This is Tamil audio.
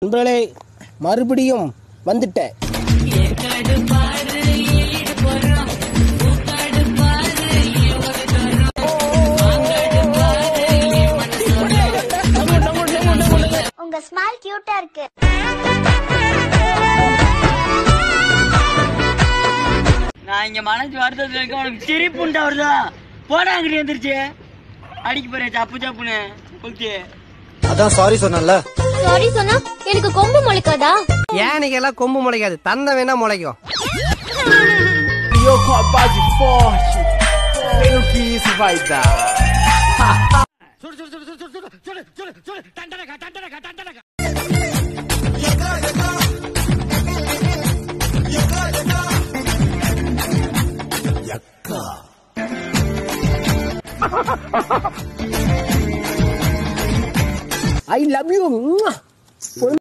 நண்பர்களே மறுபடியும் வந்துட்டேன் உங்க ஸ்மைல் கியூட்டா இருக்கு நான் இங்க மனசு வருத்தத்துல இருக்க உனக்கு சிரிப்பு உண்டா வருதா போடா அங்கிட்டு வந்துருச்சு அடிக்க போறேன் சப்பு சப்புன்னு ஓகே அதான் சாரி சொன்னேன்ல சாரி சொன்னா எனக்கு கொம்பு முளைக்காதா யானைக்கெல்லாம் கொம்பு முளைக்காது தந்தை வேணா முளைக்கும் Eu com a base forte, sei o que isso vai dar. I love you